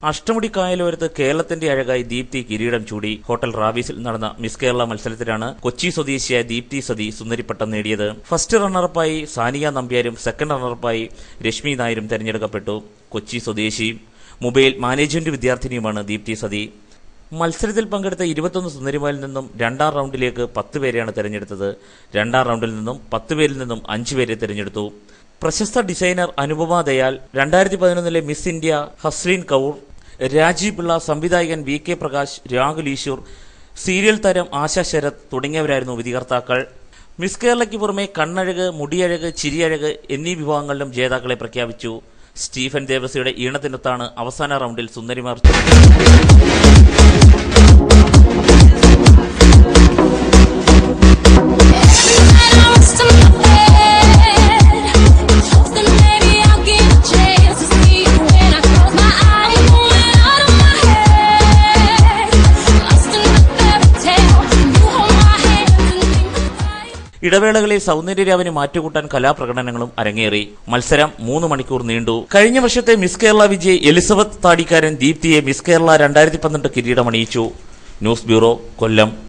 അഷ്ടമുടി കായലോരത്ത് കേരളത്തിന്റെ അഴകായി ദീപ്തി കിരീടം ചൂടി ഹോട്ടൽ റാവീസിൽ നടന്ന മിസ് കേരള മത്സരത്തിലാണ് കൊച്ചി സ്വദേശിയായ ദീപ്തി സതി സുന്ദരിപ്പട്ടം നേടിയത് ഫസ്റ്റ് റണ്ണറപ്പായി സാനിയ നമ്പ്യാരും സെക്കൻഡ് റണ്ണറപ്പായി രശ്മി നായരും തെരഞ്ഞെടുക്കപ്പെട്ടു കൊച്ചി സ്വദേശി മൊബൈൽ മാനേജ്മെന്റ് വിദ്യാർത്ഥിനിയുമാണ് ദീപ്തി സതി മത്സരത്തിൽ പങ്കെടുത്ത ഇരുപത്തൊന്ന് സുന്ദരിമാരിൽ നിന്നും രണ്ടാം റൗണ്ടിലേക്ക് പത്ത് പേരെയാണ് തെരഞ്ഞെടുത്തത് രണ്ടാം റൗണ്ടിൽ നിന്നും പത്ത് പേരിൽ നിന്നും അഞ്ചു പേരെ തെരഞ്ഞെടുത്തു പ്രശസ്ത ഡിസൈനർ അനുപമ ദയാൽ രണ്ടായിരത്തി പതിനൊന്നിലെ മിസ് ഇന്ത്യ ഹസ്രീൻ കൗർ രാജീവ് പിള്ള സംവിധായകൻ V K Prakash Rahul Easwar serial താരം ആശ ശരത് തുടങ്ങിയവരായിരുന്നു വിധികർത്താക്കൾ മിസ് കേരളയ്ക്ക് പുറമെ കണ്ണഴക് മുടിയഴക് ചിരിയഴക് എന്നീ വിഭാഗങ്ങളിലും ജേതാക്കളെ പ്രഖ്യാപിച്ചു സ്റ്റീഫൻ ദേവസിയുടെ ഈണത്തിനൊത്താണ് അവസാന റൗണ്ടിൽ സുന്ദരിമാർ ഇടവേളകളിൽ സൗന്ദര്യരാവിന് മാറ്റുകൂട്ടാൻ കലാപ്രകടനങ്ങളും അരങ്ങേറി മത്സരം മൂന്ന് മണിക്കൂർ നീണ്ടു കഴിഞ്ഞ വർഷത്തെ മിസ് കേരള വിജയ് എലിസബത്ത് താടിക്കാരൻ ദീപ്തിയെ മിസ് കേരള രണ്ടായിരത്തി പന്ത്രണ്ട് കിരീടമണിയിച്ചു ന്യൂസ് ബ്യൂറോ കൊല്ലം